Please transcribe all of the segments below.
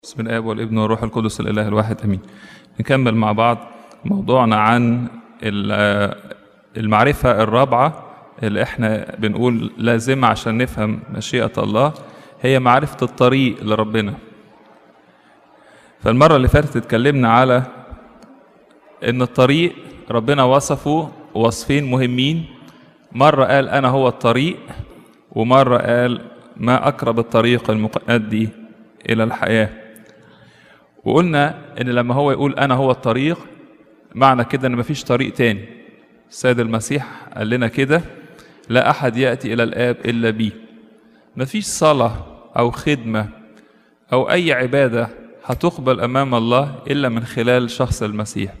بسم الاب والابن والروح القدس الاله الواحد امين نكمل مع بعض موضوعنا عن ال- المعرفه الرابعه اللي احنا بنقول لازمه عشان نفهم مشيئه الله هي معرفه الطريق لربنا فالمره اللي فاتت اتكلمنا على ان الطريق ربنا وصفه وصفين مهمين مره قال انا هو الطريق ومره قال ما اقرب الطريق المؤدي الى الحياه وقلنا ان لما هو يقول انا هو الطريق معنى كده ان مفيش طريق تاني السيد المسيح قال لنا كده لا احد ياتي الى الاب الا بي مفيش صلاه او خدمه او اي عباده هتقبل امام الله الا من خلال شخص المسيح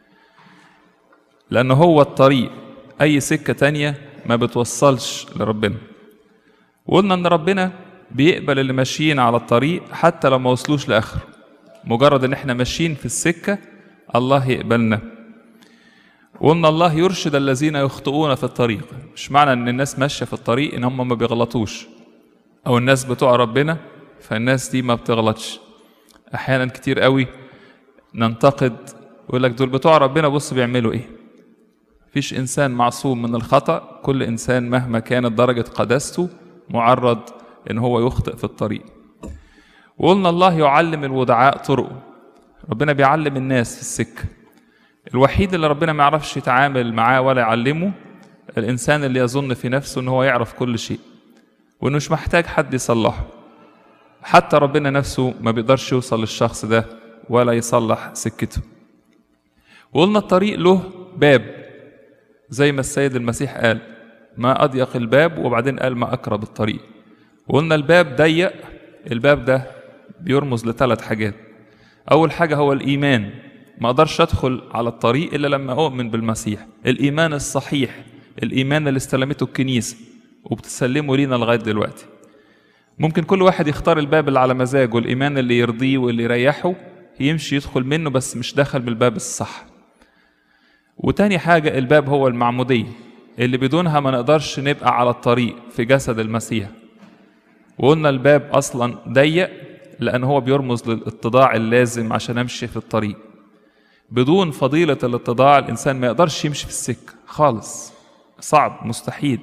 لانه هو الطريق اي سكه تانيه ما بتوصلش لربنا وقلنا ان ربنا بيقبل اللي ماشيين على الطريق حتى لو ما وصلوش لاخره مجرد ان احنا ماشيين في السكه الله يقبلنا وان الله يرشد الذين يخطئون في الطريق مش معنى ان الناس ماشيه في الطريق ان هم ما بيغلطوش او الناس بتوع ربنا فالناس دي ما بتغلطش احيانا كتير قوي ننتقد يقول لك دول بتوع ربنا بص بيعملوا ايه مفيش انسان معصوم من الخطا كل انسان مهما كانت درجه قداسته معرض ان هو يخطئ في الطريق وقلنا الله يعلم الودعاء طرقه ربنا بيعلم الناس في السكه الوحيد اللي ربنا ما يعرفش يتعامل معاه ولا يعلمه الانسان اللي يظن في نفسه ان هو يعرف كل شيء وانه مش محتاج حد يصلحه حتى ربنا نفسه ما بيقدرش يوصل للشخص ده ولا يصلح سكته وقلنا الطريق له باب زي ما السيد المسيح قال ما أضيق الباب وبعدين قال ما أقرب الطريق وقلنا الباب ضيق الباب ده بيرمز لثلاث حاجات أول حاجة هو الإيمان ما أقدرش أدخل على الطريق إلا لما أؤمن بالمسيح الإيمان الصحيح الإيمان اللي استلمته الكنيسة وبتسلمه لينا لغاية دلوقتي ممكن كل واحد يختار الباب اللي على مزاجه الإيمان اللي يرضيه واللي يريحه يمشي يدخل منه بس مش دخل بالباب الصح وتاني حاجة الباب هو المعمودية اللي بدونها ما نقدرش نبقى على الطريق في جسد المسيح وقلنا الباب أصلا ضيق لأن هو بيرمز للاتضاع اللازم عشان أمشي في الطريق بدون فضيلة الاتضاع الإنسان ما يقدرش يمشي في السكة خالص صعب مستحيل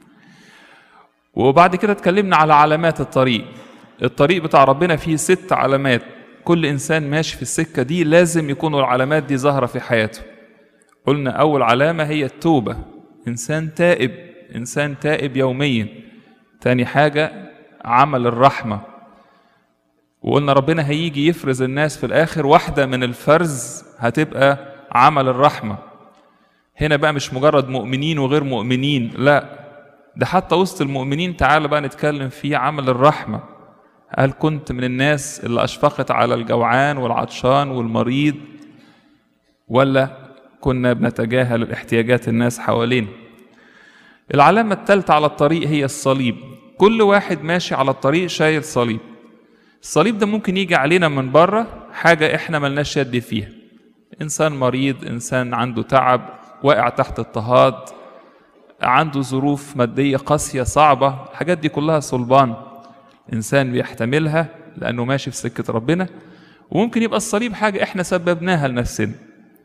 وبعد كده اتكلمنا على علامات الطريق الطريق بتاع ربنا فيه ست علامات كل إنسان ماشي في السكة دي لازم يكون العلامات دي ظاهرة في حياته قلنا أول علامة هي التوبة إنسان تائب إنسان تائب يوميا تاني حاجة عمل الرحمة وقلنا ربنا هيجي يفرز الناس في الآخر واحدة من الفرز هتبقى عمل الرحمة هنا بقى مش مجرد مؤمنين وغير مؤمنين لا ده حتى وسط المؤمنين تعالى بقى نتكلم في عمل الرحمة هل كنت من الناس اللي أشفقت على الجوعان والعطشان والمريض ولا كنا بنتجاهل الاحتياجات الناس حوالينا العلامة الثالثة على الطريق هي الصليب كل واحد ماشي على الطريق شايل صليب الصليب ده ممكن يجي علينا من بره حاجة احنا ملناش يد فيها إنسان مريض إنسان عنده تعب واقع تحت اضطهاد عنده ظروف مادية قاسية صعبة الحاجات دي كلها صلبان إنسان بيحتملها لأنه ماشي في سكة ربنا وممكن يبقى الصليب حاجة احنا سببناها لنفسنا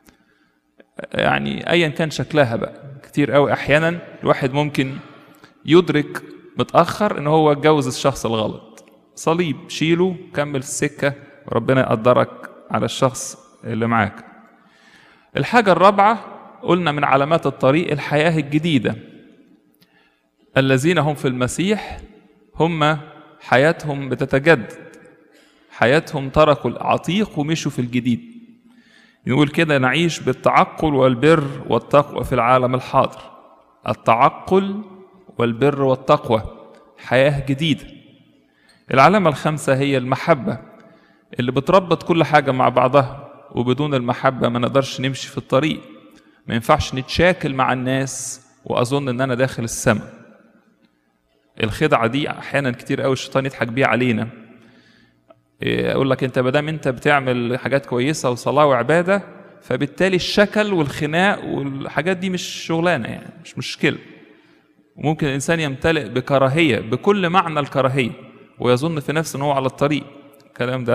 يعني ايا كان شكلها بقى كتير قوي احيانا الواحد ممكن يدرك متاخر ان هو اتجوز الشخص الغلط صليب شيله كمل السكه وربنا يقدرك على الشخص اللي معاك الحاجه الرابعه قلنا من علامات الطريق الحياه الجديده الذين هم في المسيح هم حياتهم بتتجدد حياتهم تركوا العتيق ومشوا في الجديد نقول كده نعيش بالتعقل والبر والتقوى في العالم الحاضر التعقل والبر والتقوى حياة جديدة العلامة الخامسة هي المحبة اللي بتربط كل حاجة مع بعضها وبدون المحبة ما نقدرش نمشي في الطريق ما ينفعش نتشاكل مع الناس وأظن إن أنا داخل السماء الخدعة دي أحيانا كتير قوي الشيطان يضحك بيها علينا يقول لك انت مادام انت بتعمل حاجات كويسه وصلاه وعباده فبالتالي الشكل والخناق والحاجات دي مش شغلانه يعني مش مشكله وممكن الانسان يمتلئ بكراهيه بكل معنى الكراهيه ويظن في نفسه ان هو على الطريق الكلام ده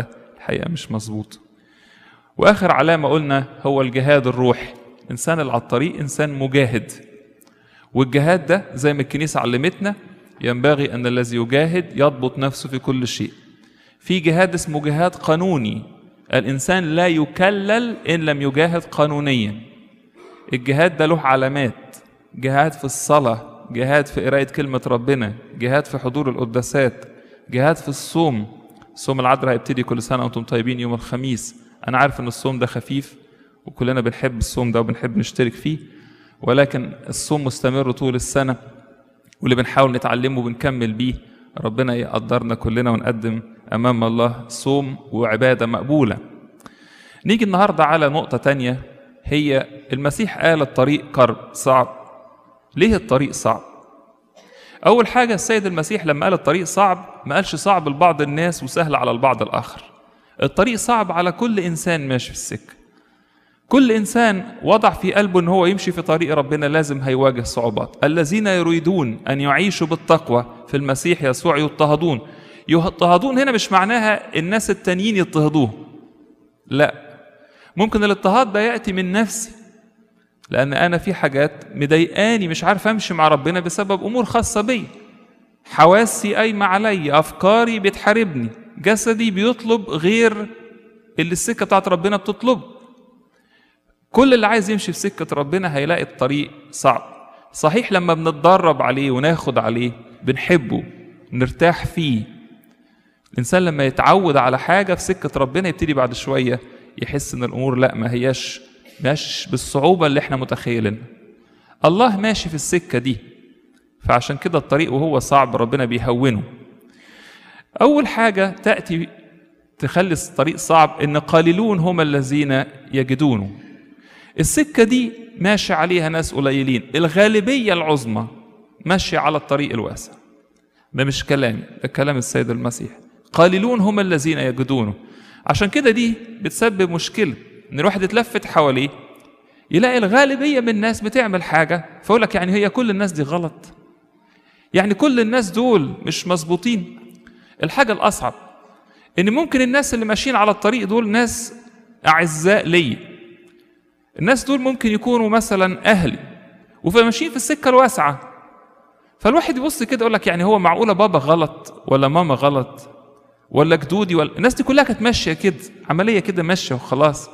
الحقيقة مش مظبوط وآخر علامة قلنا هو الجهاد الروحي الإنسان اللي على الطريق إنسان مجاهد والجهاد ده زي ما الكنيسة علمتنا ينبغي أن الذي يجاهد يضبط نفسه في كل شيء في جهاد اسمه جهاد قانوني الإنسان لا يكلل إن لم يجاهد قانونيا الجهاد ده له علامات جهاد في الصلاة جهاد في قراية كلمة ربنا جهاد في حضور القداسات جهاد في الصوم صوم العذراء هيبتدي كل سنة وأنتم طيبين يوم الخميس أنا عارف إن الصوم ده خفيف وكلنا بنحب الصوم ده وبنحب نشترك فيه ولكن الصوم مستمر طول السنة واللي بنحاول نتعلمه وبنكمل بيه ربنا يقدرنا كلنا ونقدم أمام الله صوم وعبادة مقبولة نيجي النهاردة على نقطة تانية هي المسيح قال الطريق كرب صعب ليه الطريق صعب أول حاجة السيد المسيح لما قال الطريق صعب ما قالش صعب لبعض الناس وسهل على البعض الآخر الطريق صعب على كل إنسان ماشي في السكة كل إنسان وضع في قلبه أن هو يمشي في طريق ربنا لازم هيواجه صعوبات الذين يريدون أن يعيشوا بالتقوى في المسيح يسوع يضطهدون يضطهدون هنا مش معناها الناس التانيين يضطهدوه لا ممكن الاضطهاد ده يأتي من نفسي لأن أنا في حاجات مضايقاني مش عارف أمشي مع ربنا بسبب أمور خاصة بي حواسي قايمة علي أفكاري بتحاربني جسدي بيطلب غير اللي السكة بتاعت ربنا بتطلبه كل اللي عايز يمشي في سكة ربنا هيلاقي الطريق صعب صحيح لما بنتدرب عليه وناخد عليه بنحبه نرتاح فيه الإنسان لما يتعود على حاجة في سكة ربنا يبتدي بعد شوية يحس إن الأمور لا ما هياش مش بالصعوبة اللي احنا متخيلينها الله ماشي في السكة دي فعشان كده الطريق وهو صعب ربنا بيهونه أول حاجة تأتي تخلي الطريق صعب إن قليلون هم الذين يجدونه السكة دي ماشي عليها ناس قليلين الغالبية العظمى ماشية على الطريق الواسع ده مش كلامي ده كلام السيد المسيح قليلون هم الذين يجدونه عشان كده دي بتسبب مشكلة ان الواحد يتلفت حواليه يلاقي الغالبية من الناس بتعمل حاجة فيقول لك يعني هي كل الناس دي غلط يعني كل الناس دول مش مظبوطين الحاجة الأصعب إن ممكن الناس اللي ماشيين على الطريق دول ناس أعزاء ليا الناس دول ممكن يكونوا مثلا أهلي وماشيين في السكة الواسعة فالواحد يبص كده يقول لك يعني هو معقولة بابا غلط ولا ماما غلط ولا جدودي ولا الناس دي كلها كانت ماشية كده عملية كده ماشية وخلاص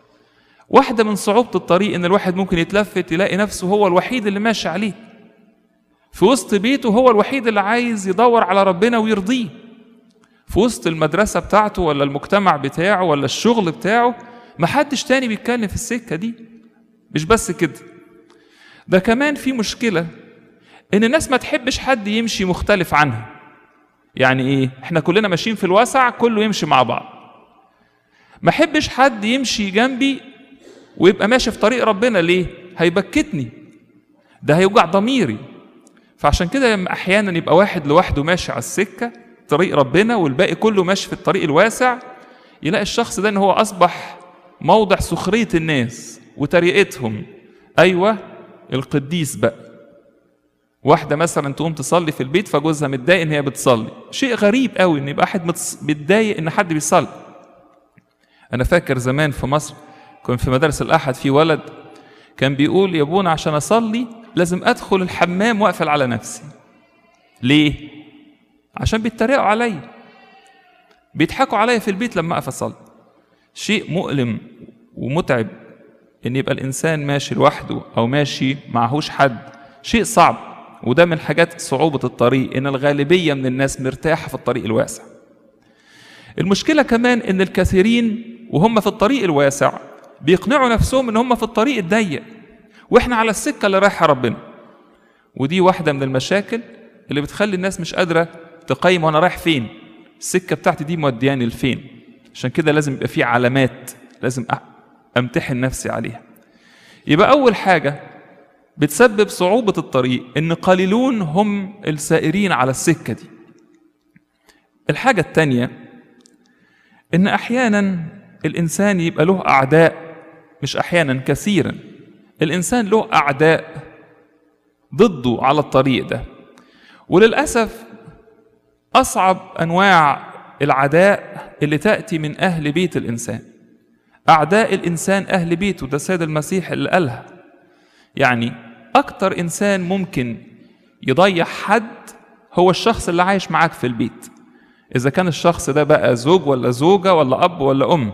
واحدة من صعوبة الطريق إن الواحد ممكن يتلفت يلاقي نفسه هو الوحيد اللي ماشي عليه في وسط بيته هو الوحيد اللي عايز يدور على ربنا ويرضيه في وسط المدرسة بتاعته ولا المجتمع بتاعه ولا الشغل بتاعه محدش تاني بيتكلم في السكة دي مش بس كده ده كمان في مشكلة إن الناس ما تحبش حد يمشي مختلف عنها يعني إيه؟ إحنا كلنا ماشيين في الوسع كله يمشي مع بعض ما احبش حد يمشي جنبي ويبقى ماشي في طريق ربنا ليه؟ هيبكتني ده هيوجع ضميري فعشان كده لما احيانا يبقى واحد لوحده ماشي على السكه طريق ربنا والباقي كله ماشي في الطريق الواسع يلاقي الشخص ده ان هو اصبح موضع سخريه الناس وتريقتهم ايوه القديس بقى واحدة مثلا تقوم تصلي في البيت فجوزها متضايق ان هي بتصلي شيء غريب قوي ان يبقى واحد متضايق ان حد بيصلي انا فاكر زمان في مصر كنت في مدارس الاحد في ولد كان بيقول يا ابونا عشان اصلي لازم ادخل الحمام واقفل على نفسي ليه عشان بيتريقوا عليا بيضحكوا عليا في البيت لما اقف اصلي شيء مؤلم ومتعب ان يبقى الانسان ماشي لوحده او ماشي معهوش حد شيء صعب وده من حاجات صعوبة الطريق ان الغالبية من الناس مرتاحة في الطريق الواسع المشكلة كمان ان الكثيرين وهم في الطريق الواسع بيقنعوا نفسهم ان هم في الطريق الضيق واحنا على السكة اللي رايحة ربنا ودي واحدة من المشاكل اللي بتخلي الناس مش قادرة تقيم وانا رايح فين السكة بتاعتي دي مودياني لفين عشان كده لازم يبقى في علامات لازم امتحن نفسي عليها يبقى اول حاجة بتسبب صعوبة الطريق ان قليلون هم السائرين على السكة دي الحاجة التانية ان احيانا الانسان يبقى له اعداء مش احيانا كثيرا الانسان له اعداء ضده على الطريق ده وللاسف اصعب انواع العداء اللي تأتي من أهل بيت الإنسان أعداء الإنسان أهل بيته ده السيد المسيح اللي قالها يعني أكتر إنسان ممكن يضيع حد هو الشخص اللي عايش معاك في البيت إذا كان الشخص ده بقى زوج ولا زوجة ولا أب ولا أم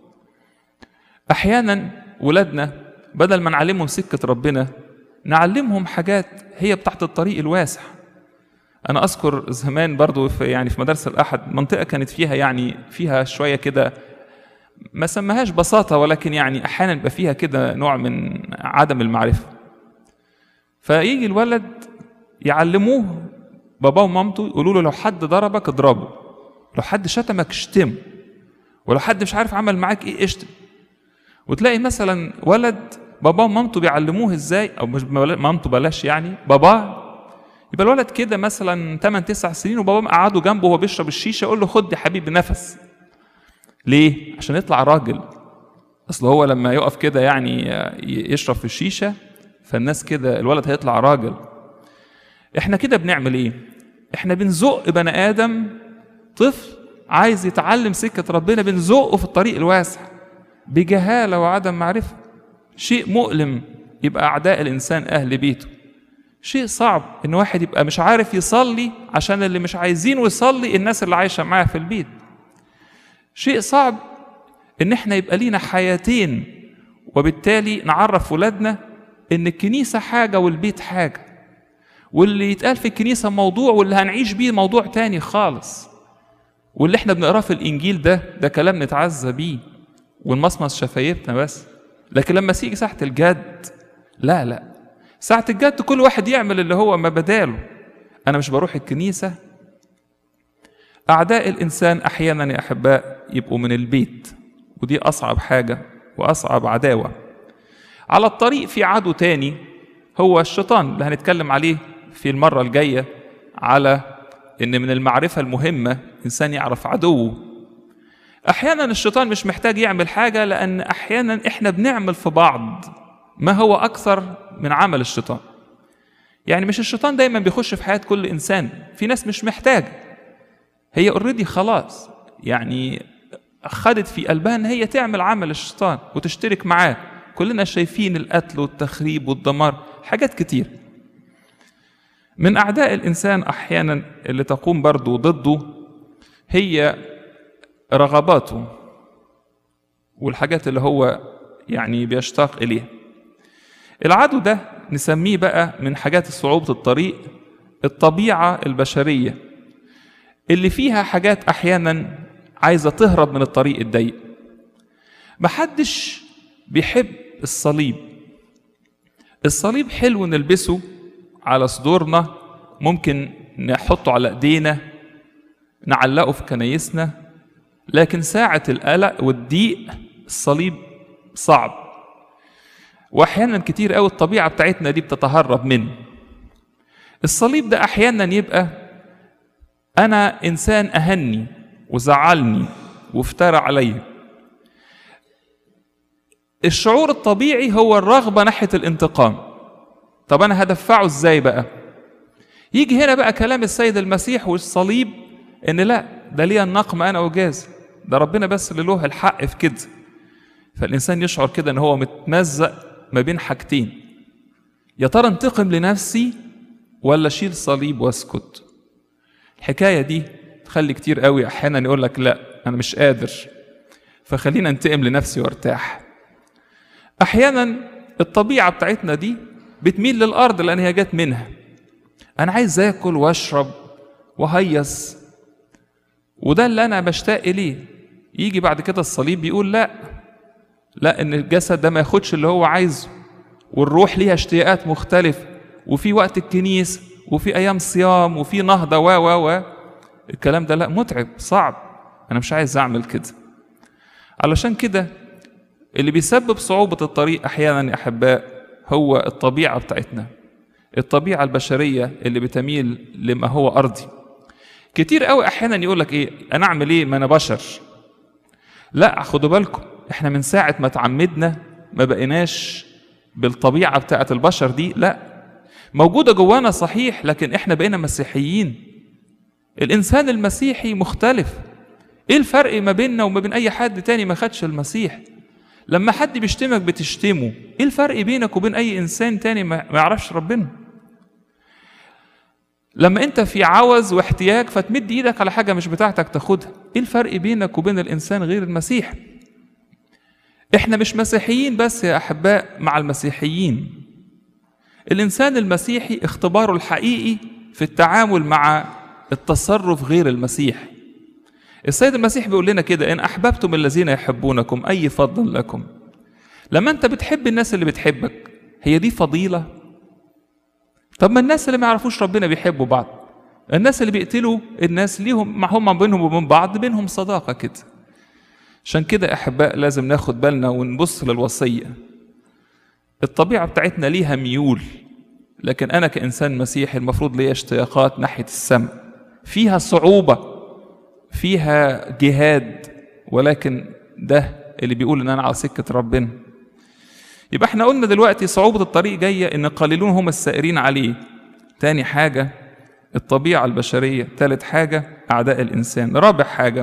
أحيانا ولادنا بدل ما نعلمهم سكة ربنا نعلمهم حاجات هي بتاعت الطريق الواسع أنا أذكر زمان برضو في يعني في مدارس الأحد منطقة كانت فيها يعني فيها شوية كده ما سماهاش بساطة ولكن يعني أحيانا يبقى فيها كده نوع من عدم المعرفة فيجي الولد يعلموه باباه ومامته يقولوا له لو حد ضربك اضربه لو حد شتمك اشتمه ولو حد مش عارف عمل معاك ايه اشتم وتلاقي مثلا ولد باباه ومامته بيعلموه ازاي او مش مامته بلاش يعني باباه يبقى الولد كده مثلا 8 9 سنين وباباه قعدوا جنبه وهو بيشرب الشيشه يقول له خد يا حبيبي نفس ليه عشان يطلع راجل اصل هو لما يقف كده يعني يشرب في الشيشه فالناس كده الولد هيطلع راجل احنا كده بنعمل ايه احنا بنزق بني ادم طفل عايز يتعلم سكه ربنا بنزقه في الطريق الواسع بجهاله وعدم معرفه شيء مؤلم يبقى اعداء الانسان اهل بيته شيء صعب ان واحد يبقى مش عارف يصلي عشان اللي مش عايزينه يصلي الناس اللي عايشه معاه في البيت شيء صعب ان احنا يبقى لينا حياتين وبالتالي نعرف ولادنا ان الكنيسه حاجه والبيت حاجه واللي يتقال في الكنيسه موضوع واللي هنعيش بيه موضوع تاني خالص واللي احنا بنقراه في الانجيل ده ده كلام نتعزى بيه ونمصمص شفايفنا بس لكن لما تيجي ساعه الجد لا لا ساعة الجد كل واحد يعمل اللي هو ما بداله أنا مش بروح الكنيسة أعداء الإنسان أحيانا يا أحباء يبقوا من البيت ودي أصعب حاجة وأصعب عداوة على الطريق في عدو تاني هو الشيطان اللي هنتكلم عليه في المرة الجاية على إن من المعرفة المهمة إنسان يعرف عدوه أحيانا الشيطان مش محتاج يعمل حاجة لأن أحيانا إحنا بنعمل في بعض ما هو أكثر من عمل الشيطان يعني مش الشيطان دايما بيخش في حياة كل إنسان في ناس مش محتاجة هي اوريدي خلاص يعني خدت في قلبها ان هي تعمل عمل الشيطان وتشترك معاه كلنا شايفين القتل والتخريب والدمار حاجات كتير من أعداء الإنسان أحيانا اللي تقوم برضه ضده هي رغباته والحاجات اللي هو يعني بيشتاق إليها العدو ده نسميه بقى من حاجات صعوبة الطريق الطبيعة البشرية اللي فيها حاجات أحيانا عايزة تهرب من الطريق الضيق محدش بيحب الصليب الصليب حلو نلبسه على صدورنا ممكن نحطه على ايدينا نعلقه في كنايسنا لكن ساعة القلق والضيق الصليب صعب واحيانا كتير قوي الطبيعه بتاعتنا دي بتتهرب منه الصليب ده احيانا يبقى انا انسان اهني وزعلني وافترى عليا الشعور الطبيعي هو الرغبه ناحيه الانتقام طب انا هدفعه ازاي بقى يجي هنا بقى كلام السيد المسيح والصليب ان لا ده ليا النقم انا وجاز ده ربنا بس اللي له الحق في كده فالانسان يشعر كده ان هو متمزق ما بين حاجتين يا ترى انتقم لنفسي ولا اشيل صليب واسكت الحكايه دي تخلي كتير قوي احيانا يقول لك لا انا مش قادر فخلينا انتقم لنفسي وارتاح احيانا الطبيعه بتاعتنا دي بتميل للارض لان هي جت منها انا عايز اكل واشرب وهيص وده اللي انا بشتاق اليه يجي بعد كده الصليب بيقول لا لا ان الجسد ده ما ياخدش اللي هو عايزه والروح ليها اشتياقات مختلفة وفي وقت الكنيسة وفي ايام صيام وفي نهضة و و و الكلام ده لا متعب صعب انا مش عايز اعمل كده علشان كده اللي بيسبب صعوبة الطريق احيانا يا احباء هو الطبيعة بتاعتنا الطبيعة البشرية اللي بتميل لما هو ارضي كتير قوي احيانا يقول لك ايه انا اعمل ايه ما انا بشر لا خدوا بالكم احنا من ساعة ما تعمدنا ما بقيناش بالطبيعة بتاعة البشر دي لا موجودة جوانا صحيح لكن احنا بقينا مسيحيين الإنسان المسيحي مختلف ايه الفرق ما بيننا وما بين اي حد تاني ما خدش المسيح لما حد بيشتمك بتشتمه ايه الفرق بينك وبين اي انسان تاني ما ما يعرفش ربنا لما انت في عوز واحتياج فتمد ايدك على حاجه مش بتاعتك تاخدها ايه الفرق بينك وبين الانسان غير المسيح احنا مش مسيحيين بس يا احباء مع المسيحيين الانسان المسيحي اختباره الحقيقي في التعامل مع التصرف غير المسيحي السيد المسيح بيقول لنا كده ان احببتم الذين يحبونكم اي فضل لكم لما انت بتحب الناس اللي بتحبك هي دي فضيله طب ما الناس اللي ما يعرفوش ربنا بيحبوا بعض الناس اللي بيقتلوا الناس ليهم مع هم بينهم وبين بعض بينهم صداقه كده عشان كده احباء لازم ناخد بالنا ونبص للوصيه الطبيعه بتاعتنا ليها ميول لكن انا كانسان مسيحي المفروض ليا اشتياقات ناحيه السماء فيها صعوبه فيها جهاد ولكن ده اللي بيقول ان انا على سكه ربنا يبقى احنا قلنا دلوقتي صعوبة الطريق جاية ان قليلون هم السائرين عليه تاني حاجة الطبيعة البشرية تالت حاجة أعداء الإنسان رابع حاجة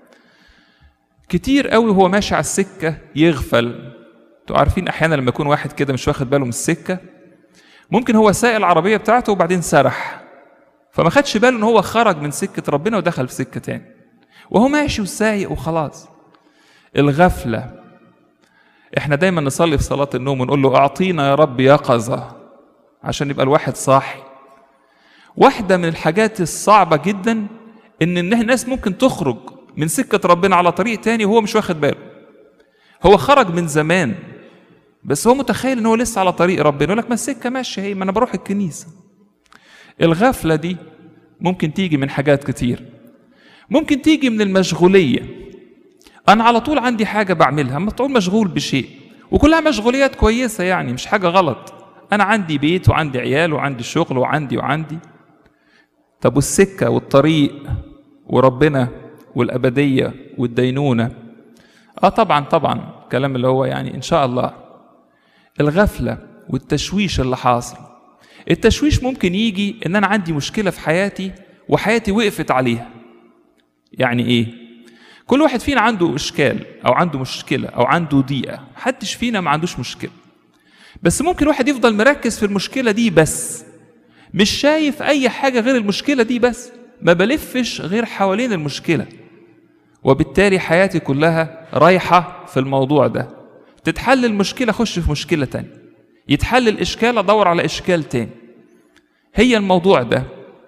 كتير قوي هو ماشي على السكة يغفل انتوا عارفين أحيانا لما يكون واحد كده مش واخد باله من السكة ممكن هو سايق العربية بتاعته وبعدين سرح فما خدش باله ان هو خرج من سكة ربنا ودخل في سكة تاني وهو ماشي وسايق وخلاص الغفلة احنا دايما نصلي في صلاة النوم ونقول له اعطينا يا رب يقظة عشان يبقى الواحد صاحي واحدة من الحاجات الصعبة جدا ان الناس ممكن تخرج من سكة ربنا على طريق تاني وهو مش واخد باله هو خرج من زمان بس هو متخيل ان هو لسه على طريق ربنا يقول لك ما السكة ماشية هي ما انا بروح الكنيسة الغفلة دي ممكن تيجي من حاجات كتير ممكن تيجي من المشغولية انا على طول عندي حاجه بعملها اما طول مشغول بشيء وكلها مشغوليات كويسه يعني مش حاجه غلط انا عندي بيت وعندي عيال وعندي شغل وعندي وعندي طب والسكه والطريق وربنا والابديه والدينونه اه طبعا طبعا الكلام اللي هو يعني ان شاء الله الغفله والتشويش اللي حاصل التشويش ممكن يجي ان انا عندي مشكله في حياتي وحياتي وقفت عليها يعني ايه كل واحد فينا عنده اشكال او عنده مشكله او عنده ضيقه محدش فينا ما عندوش مشكله بس ممكن واحد يفضل مركز في المشكله دي بس مش شايف اي حاجه غير المشكله دي بس ما بلفش غير حوالين المشكله وبالتالي حياتي كلها رايحه في الموضوع ده تتحل المشكله اخش في مشكله تانية يتحل الاشكال ادور على اشكال تاني هي الموضوع ده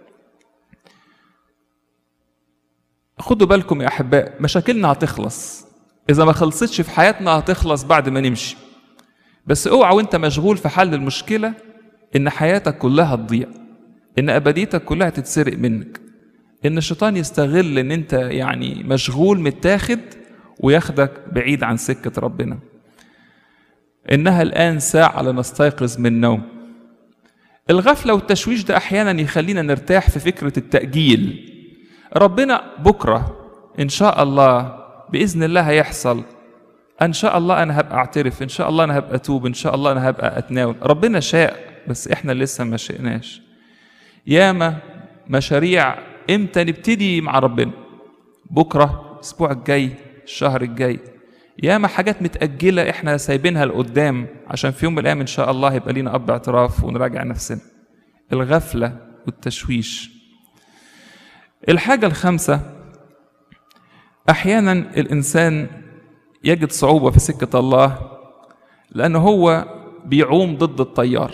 خدوا بالكم يا احباء مشاكلنا هتخلص اذا ما خلصتش في حياتنا هتخلص بعد ما نمشي بس اوعى وانت مشغول في حل المشكله ان حياتك كلها تضيع ان ابديتك كلها تتسرق منك ان الشيطان يستغل ان انت يعني مشغول متاخد وياخدك بعيد عن سكه ربنا انها الان ساعه لنستيقظ من النوم الغفله والتشويش ده احيانا يخلينا نرتاح في فكره التاجيل ربنا بكرة إن شاء الله بإذن الله هيحصل إن شاء الله أنا هبقى أعترف إن شاء الله أنا هبقى أتوب إن شاء الله أنا هبقى أتناول ربنا شاء بس إحنا لسه ما شئناش ياما مشاريع إمتى نبتدي مع ربنا بكرة الأسبوع الجاي الشهر الجاي ياما حاجات متأجلة إحنا سايبينها لقدام عشان في يوم من الأيام إن شاء الله هيبقى لينا أب اعتراف ونراجع نفسنا الغفلة والتشويش الحاجة الخامسة أحيانا الإنسان يجد صعوبة في سكة الله لأنه هو بيعوم ضد التيار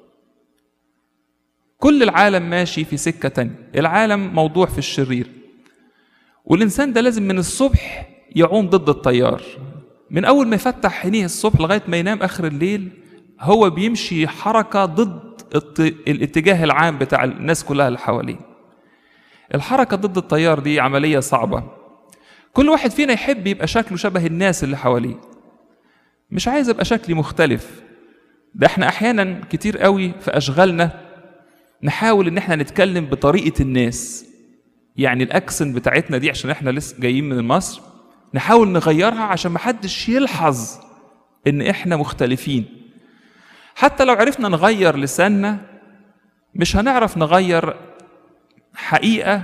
كل العالم ماشي في سكة تانية العالم موضوع في الشرير والإنسان ده لازم من الصبح يعوم ضد التيار من أول ما يفتح عينيه الصبح لغاية ما ينام آخر الليل هو بيمشي حركة ضد الاتجاه العام بتاع الناس كلها اللي حواليه الحركة ضد التيار دي عملية صعبة كل واحد فينا يحب يبقى شكله شبه الناس اللي حواليه مش عايز ابقى شكلي مختلف ده احنا احيانا كتير قوي في اشغالنا نحاول ان احنا نتكلم بطريقة الناس يعني الاكسن بتاعتنا دي عشان احنا لسه جايين من مصر نحاول نغيرها عشان محدش يلحظ ان احنا مختلفين حتى لو عرفنا نغير لساننا مش هنعرف نغير حقيقة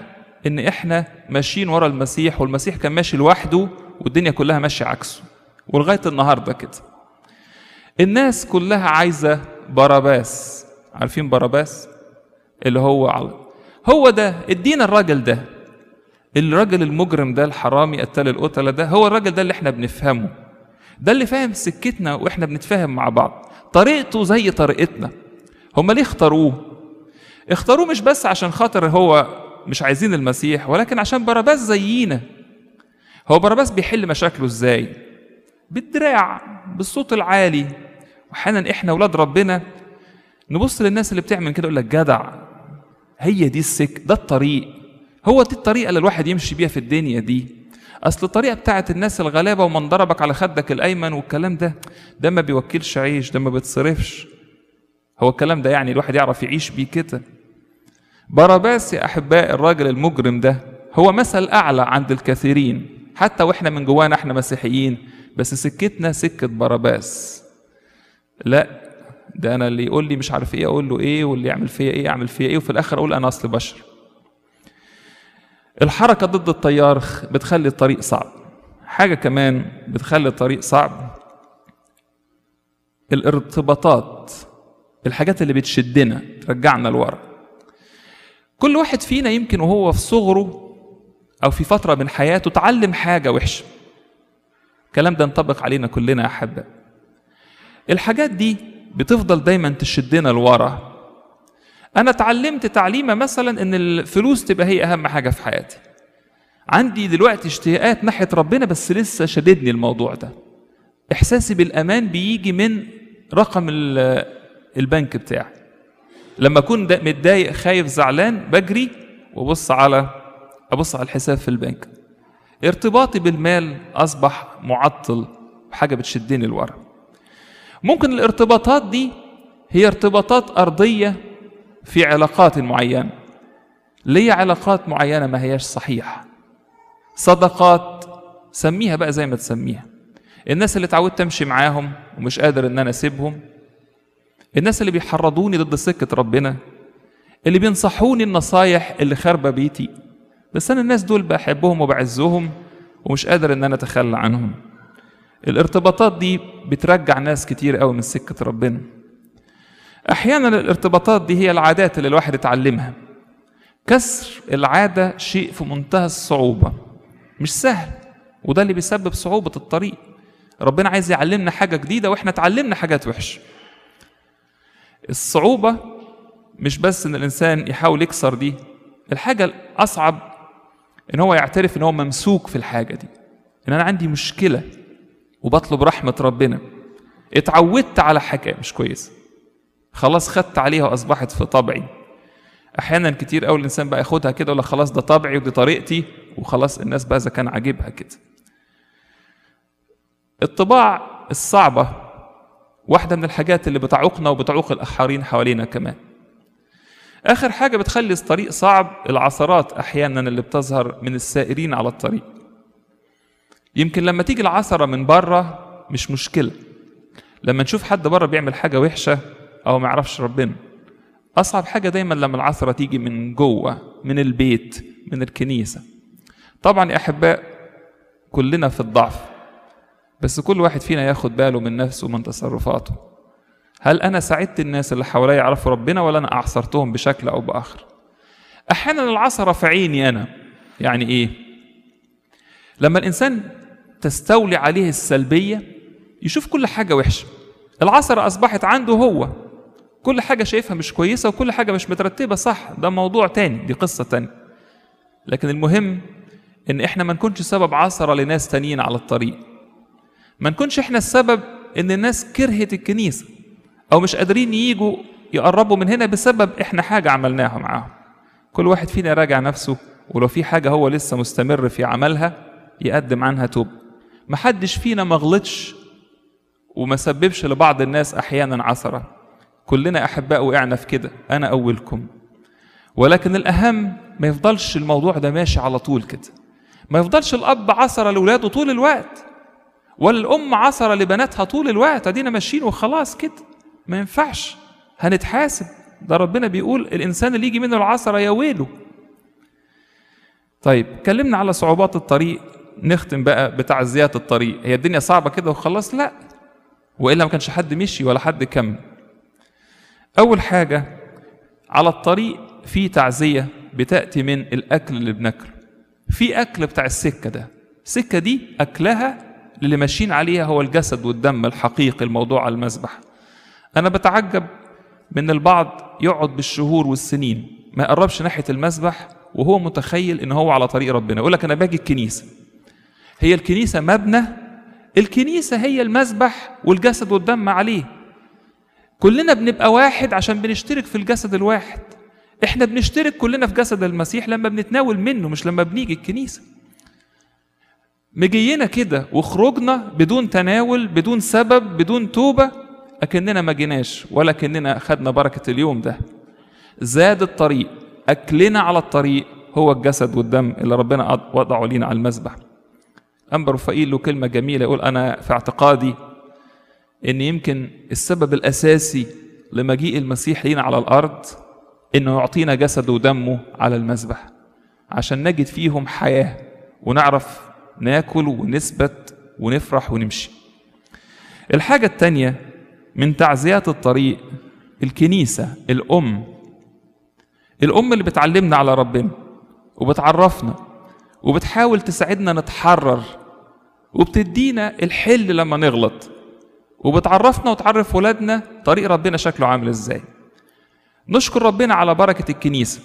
ان احنا ماشيين ورا المسيح والمسيح كان ماشي لوحده والدنيا كلها ماشيه عكسه ولغايه النهارده كده الناس كلها عايزه باراباس عارفين باراباس اللي هو على هو ده ادينا الراجل ده الراجل المجرم ده الحرامي قتال القتله ده هو الراجل ده اللي احنا بنفهمه ده اللي فاهم سكتنا واحنا بنتفاهم مع بعض طريقته زي طريقتنا هم ليه اختاروه اختاروه مش بس عشان خاطر هو مش عايزين المسيح ولكن عشان باراباس زينا هو باراباس بيحل مشاكله ازاي بالدراع بالصوت العالي واحيانا احنا اولاد ربنا نبص للناس اللي بتعمل كده يقول لك جدع هي دي السك ده الطريق هو دي الطريقه اللي الواحد يمشي بيها في الدنيا دي اصل الطريقه بتاعت الناس الغلابه ومن ضربك على خدك الايمن والكلام ده ده ما بيوكلش عيش ده ما بيتصرفش هو الكلام ده يعني الواحد يعرف يعيش بيه كده باراباس يا احباء الراجل المجرم ده هو مثل اعلى عند الكثيرين حتى واحنا من جوانا احنا مسيحيين بس سكتنا سكه باراباس لا ده انا اللي يقول لي مش عارف ايه اقول له ايه واللي يعمل فيا ايه اعمل فيا ايه وفي الاخر اقول انا اصل بشر الحركه ضد التيار بتخلي الطريق صعب حاجه كمان بتخلي الطريق صعب الارتباطات الحاجات اللي بتشدنا ترجعنا لورا كل واحد فينا يمكن وهو في صغره او في فتره من حياته اتعلم حاجه وحشه الكلام ده ينطبق علينا كلنا يا احباء الحاجات دي بتفضل دايما تشدنا لورا انا اتعلمت تعليمه مثلا ان الفلوس تبقى هي اهم حاجه في حياتي عندي دلوقتي اشتياقات ناحيه ربنا بس لسه شددني الموضوع ده احساسي بالامان بيجي من رقم البنك بتاعي لما اكون متضايق خايف زعلان بجري وابص على ابص على الحساب في البنك ارتباطي بالمال اصبح معطل حاجه بتشدني لورا ممكن الارتباطات دي هي ارتباطات ارضيه في علاقات معينه ليه علاقات معينه ما هياش صحيحه صداقات سميها بقى زي ما تسميها الناس اللي اتعودت امشي معاهم ومش قادر ان انا اسيبهم الناس اللي بيحرضوني ضد سكه ربنا اللي بينصحوني النصايح اللي خاربه بيتي بس انا الناس دول بحبهم وبعزهم ومش قادر ان انا اتخلى عنهم الارتباطات دي بترجع ناس كتير قوي من سكه ربنا احيانا الارتباطات دي هي العادات اللي الواحد اتعلمها كسر العاده شيء في منتهى الصعوبه مش سهل وده اللي بيسبب صعوبه الطريق ربنا عايز يعلمنا حاجه جديده واحنا اتعلمنا حاجات وحشه الصعوبه مش بس ان الانسان يحاول يكسر دي الحاجه الاصعب ان هو يعترف ان هو ممسوك في الحاجه دي ان انا عندي مشكله وبطلب رحمه ربنا اتعودت على حاجه مش كويسه خلاص خدت عليها واصبحت في طبعي احيانا كتير قوي الانسان بقى ياخدها كده ولا خلاص ده طبعي ودي طريقتي وخلاص الناس بقى اذا كان عاجبها كده الطباع الصعبه واحده من الحاجات اللي بتعوقنا وبتعوق الاخرين حوالينا كمان اخر حاجه بتخلي الطريق صعب العثرات احيانا اللي بتظهر من السائرين على الطريق يمكن لما تيجي العثره من بره مش مشكله لما نشوف حد بره بيعمل حاجه وحشه او ما يعرفش ربنا اصعب حاجه دايما لما العثره تيجي من جوه من البيت من الكنيسه طبعا يا احباء كلنا في الضعف بس كل واحد فينا ياخد باله من نفسه ومن تصرفاته هل انا ساعدت الناس اللي حواليا يعرفوا ربنا ولا انا اعصرتهم بشكل او باخر احيانا العثره في عيني انا يعني ايه لما الانسان تستولي عليه السلبيه يشوف كل حاجه وحشه العثره اصبحت عنده هو كل حاجه شايفها مش كويسه وكل حاجه مش مترتبه صح ده موضوع تاني دي قصه تانية لكن المهم ان احنا ما نكونش سبب عثره لناس تانيين على الطريق ما نكونش احنا السبب ان الناس كرهت الكنيسه او مش قادرين ييجوا يقربوا من هنا بسبب احنا حاجه عملناها معاهم كل واحد فينا يراجع نفسه ولو في حاجه هو لسه مستمر في عملها يقدم عنها توب محدش فينا ما غلطش وما سببش لبعض الناس احيانا عثره كلنا احباء وقعنا في كده انا اولكم ولكن الاهم ما يفضلش الموضوع ده ماشي على طول كده ما يفضلش الاب عثره لاولاده طول الوقت ولا الام عثره لبناتها طول الوقت ادينا ماشيين وخلاص كده ما ينفعش هنتحاسب ده ربنا بيقول الانسان اللي يجي منه العثره يا ويله طيب اتكلمنا على صعوبات الطريق نختم بقى بتعزيات الطريق هي الدنيا صعبة كده وخلاص لا وإلا ما كانش حد مشي ولا حد كمل أول حاجة على الطريق في تعزية بتأتي من الأكل اللي بناكله في أكل بتاع السكة ده السكة دي أكلها اللي ماشيين عليها هو الجسد والدم الحقيقي الموضوع على المذبح أنا بتعجب من البعض يقعد بالشهور والسنين ما يقربش ناحية المذبح وهو متخيل إن هو على طريق ربنا يقول لك أنا باجي الكنيسة هي الكنيسة مبنى الكنيسة هي المذبح والجسد والدم عليه كلنا بنبقى واحد عشان بنشترك في الجسد الواحد احنا بنشترك كلنا في جسد المسيح لما بنتناول منه مش لما بنيجي الكنيسة مجينا كده وخرجنا بدون تناول بدون سبب بدون توبة أكننا ما جيناش ولا كأننا أخدنا بركة اليوم ده زاد الطريق أكلنا على الطريق هو الجسد والدم اللي ربنا وضعه لينا على المذبح أنبر رفائيل له كلمة جميلة يقول أنا في اعتقادي إن يمكن السبب الأساسي لمجيء المسيح لينا على الأرض إنه يعطينا جسده ودمه على المذبح عشان نجد فيهم حياة ونعرف ناكل ونثبت ونفرح ونمشي الحاجة التانية من تعزيات الطريق الكنيسة الأم الأم اللي بتعلمنا على ربنا وبتعرفنا وبتحاول تساعدنا نتحرر وبتدينا الحل لما نغلط وبتعرفنا وتعرف ولادنا طريق ربنا شكله عامل ازاي نشكر ربنا على بركة الكنيسة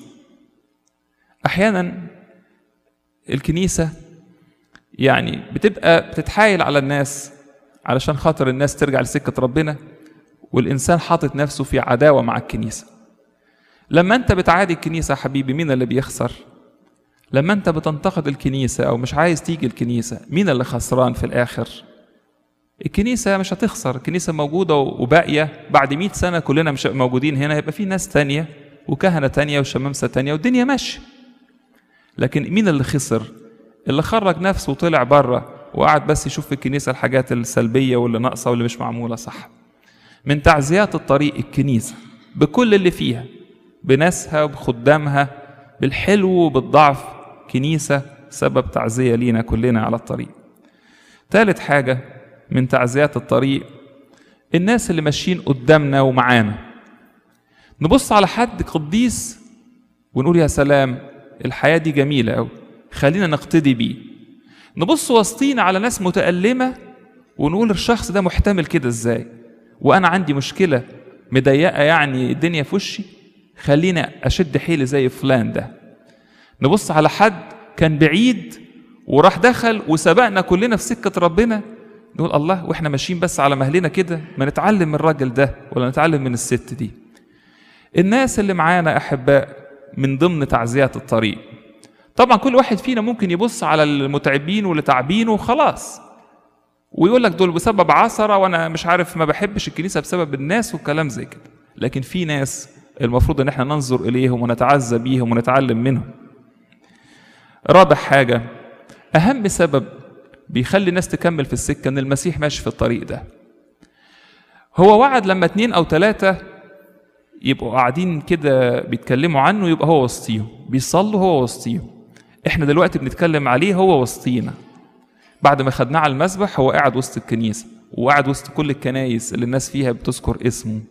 أحيانا الكنيسة يعني بتبقى بتتحايل على الناس علشان خاطر الناس ترجع لسكة ربنا والإنسان حاطط نفسه في عداوة مع الكنيسة لما أنت بتعادي الكنيسة يا حبيبي مين اللي بيخسر؟ لما أنت بتنتقد الكنيسة أو مش عايز تيجي الكنيسة مين اللي خسران في الآخر؟ الكنيسة مش هتخسر الكنيسة موجودة وباقية بعد مئة سنة كلنا مش موجودين هنا يبقى في ناس تانية وكهنة تانية وشمامسة تانية والدنيا ماشية لكن مين اللي خسر اللي خرج نفسه وطلع بره وقعد بس يشوف في الكنيسة الحاجات السلبية واللي ناقصة واللي مش معمولة صح من تعزيات الطريق الكنيسة بكل اللي فيها بناسها وبخدامها بالحلو وبالضعف كنيسة سبب تعزية لينا كلنا على الطريق ثالث حاجة من تعزيات الطريق الناس اللي ماشيين قدامنا ومعانا نبص على حد قديس ونقول يا سلام الحياة دي جميلة أوي خلينا نقتدي بيه نبص وسطينا على ناس متألمة ونقول الشخص ده محتمل كده ازاي وأنا عندي مشكلة مضيقة يعني الدنيا في وشي خلينا أشد حيلي زي فلان ده نبص على حد كان بعيد وراح دخل وسبقنا كلنا في سكة ربنا نقول الله واحنا ماشيين بس على مهلنا كده ما نتعلم من الراجل ده ولا نتعلم من الست دي الناس اللي معانا احباء من ضمن تعزيات الطريق طبعا كل واحد فينا ممكن يبص على المتعبين واللي تعبينه وخلاص ويقول لك دول بسبب عثره وانا مش عارف ما بحبش الكنيسه بسبب الناس وكلام زي كده لكن في ناس المفروض ان احنا ننظر اليهم ونتعزى بيهم ونتعلم منهم رابع حاجه اهم سبب بيخلي الناس تكمل في السكه ان المسيح ماشي في الطريق ده هو وعد لما اتنين او تلاته يبقوا قاعدين كده بيتكلموا عنه يبقى هو وسطيهم بيصلوا هو وسطيهم احنا دلوقتي بنتكلم عليه هو وسطينا بعد ما خدناه على المسبح هو قاعد وسط الكنيسه وقاعد وسط كل الكنايس اللي الناس فيها بتذكر اسمه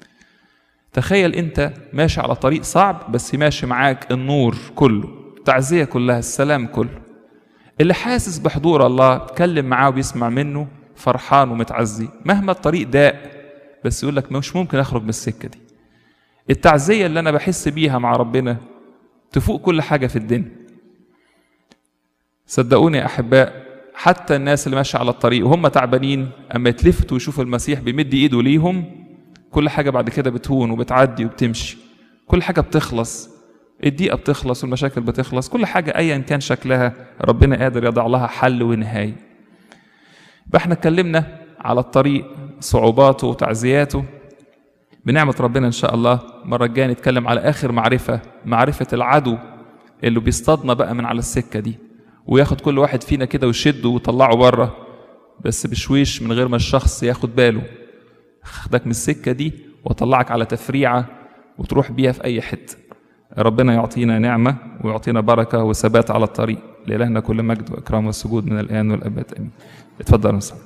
تخيل انت ماشي على طريق صعب بس ماشي معاك النور كله التعزيه كلها السلام كله اللي حاسس بحضور الله اتكلم معاه وبيسمع منه فرحان ومتعزي مهما الطريق ضاق بس يقول لك مش ممكن اخرج من السكه دي التعزيه اللي انا بحس بيها مع ربنا تفوق كل حاجه في الدنيا صدقوني يا احباء حتى الناس اللي ماشيه على الطريق وهم تعبانين اما يتلفتوا ويشوفوا المسيح بيمد ايده ليهم كل حاجه بعد كده بتهون وبتعدي وبتمشي كل حاجه بتخلص الضيقه بتخلص والمشاكل بتخلص كل حاجه ايا كان شكلها ربنا قادر يضع لها حل ونهايه يبقى احنا اتكلمنا على الطريق صعوباته وتعزياته بنعمة ربنا إن شاء الله المرة الجاية نتكلم على آخر معرفة معرفة العدو اللي بيصطادنا بقى من على السكة دي وياخد كل واحد فينا كده ويشده ويطلعه بره بس بشويش من غير ما الشخص ياخد باله خدك من السكة دي وطلعك على تفريعة وتروح بيها في أي حتة ربنا يعطينا نعمة ويعطينا بركة وثبات على الطريق لإلهنا كل مجد وإكرام والسجود من الآن والأبد آمين اتفضل يا